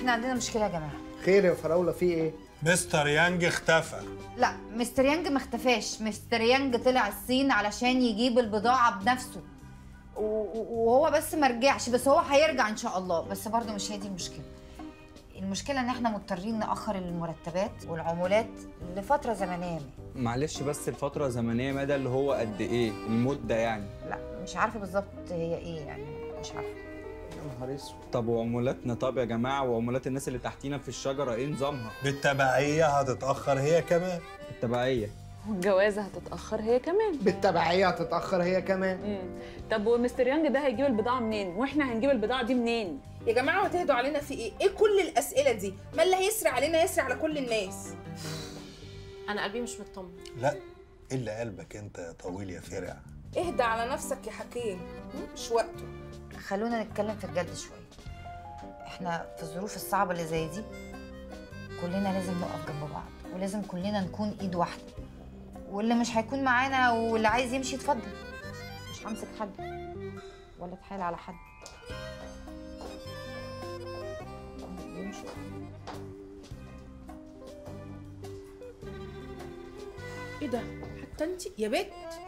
احنا عندنا مشكله يا جماعه خير يا فراوله في ايه مستر يانج اختفى لا مستر يانج ما اختفاش مستر يانج طلع الصين علشان يجيب البضاعه بنفسه و- و- وهو بس ما رجعش بس هو هيرجع ان شاء الله بس برضه مش هي دي المشكله المشكله ان احنا مضطرين ناخر المرتبات والعمولات لفتره زمنيه ما. معلش بس الفترة الزمنية مدى اللي هو قد ايه المدة يعني لا مش عارفه بالظبط هي ايه يعني مش عارفه يا نهار اسود طب وعمولاتنا طب يا جماعة وعمولات الناس اللي تحتينا في الشجرة ايه نظامها بالتبعية هتتأخر هي كمان التبعية والجوازه هتتاخر هي كمان بالتبعيه هتتاخر هي كمان مم. طب ومستر يانج ده هيجيب البضاعه منين واحنا هنجيب البضاعه دي منين يا جماعه وتهدوا علينا في ايه ايه كل الاسئله دي ما اللي هيسري علينا يسري على كل الناس انا قلبي مش مطمن لا إلا قلبك أنت يا طويل يا فرع اهدى على نفسك يا حكيم م? مش وقته خلونا نتكلم في الجد شويه احنا في الظروف الصعبه اللي زي دي كلنا لازم نقف جنب بعض ولازم كلنا نكون ايد واحده واللي مش هيكون معانا واللي عايز يمشي اتفضل مش همسك حد ولا اتحايل على حد يمشي. ايه ده حتى انت يا بت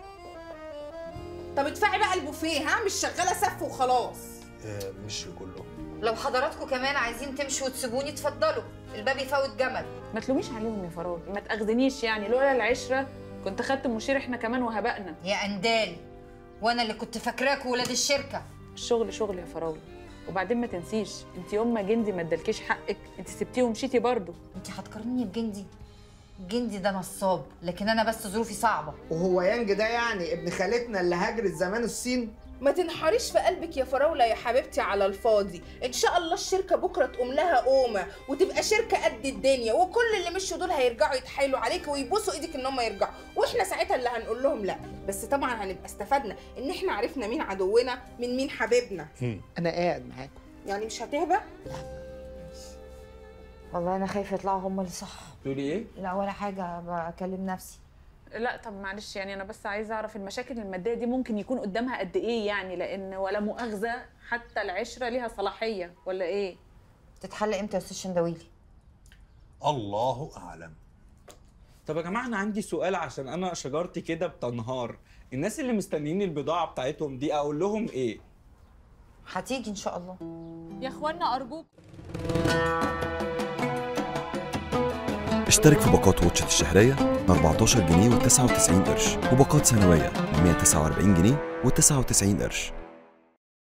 طب ادفعي بقى البوفيه ها مش شغاله سف وخلاص آه، مش كله لو حضراتكم كمان عايزين تمشوا وتسيبوني اتفضلوا الباب يفوت جمل ما تلوميش عليهم يا فراج ما تاخذنيش يعني لولا العشره كنت خدت مشير احنا كمان وهبقنا يا اندال وانا اللي كنت فاكراكوا ولاد الشركه الشغل شغل يا فراوله وبعدين ما تنسيش انت يوم ما جندي ما ادالكيش حقك انت سبتيه ومشيتي برضه انت هتقارنيني بجندي جندي ده نصاب لكن انا بس ظروفي صعبه وهو يانج ده يعني ابن خالتنا اللي هاجرت زمان الصين ما تنحريش في قلبك يا فراوله يا حبيبتي على الفاضي ان شاء الله الشركه بكره تقوم لها قومه وتبقى شركه قد الدنيا وكل اللي مشوا دول هيرجعوا يتحايلوا عليك ويبوسوا ايدك ان هم يرجعوا واحنا ساعتها اللي هنقول لهم لا بس طبعا هنبقى استفدنا ان احنا عرفنا مين عدونا من مين حبيبنا انا قاعد معاكم يعني مش هتهبى والله انا خايفه يطلعوا هم اللي صح تقولي ايه؟ لا ولا حاجه بكلم نفسي لا طب معلش يعني انا بس عايزه اعرف المشاكل الماديه دي ممكن يكون قدامها قد ايه يعني لان ولا مؤاخذه حتى العشره ليها صلاحيه ولا ايه تتحل امتى يا استاذ شندويلي الله أعلم طب يا جماعة أنا عندي سؤال عشان أنا شجرتي كده بتنهار الناس اللي مستنيين البضاعة بتاعتهم دي أقول لهم إيه؟ هتيجي ان شاء الله يا اخوانا ارجوك اشترك في باقات واتشت الشهرية ب 14 جنيه و99 قرش وباقات سنوية ب 149 جنيه و99 قرش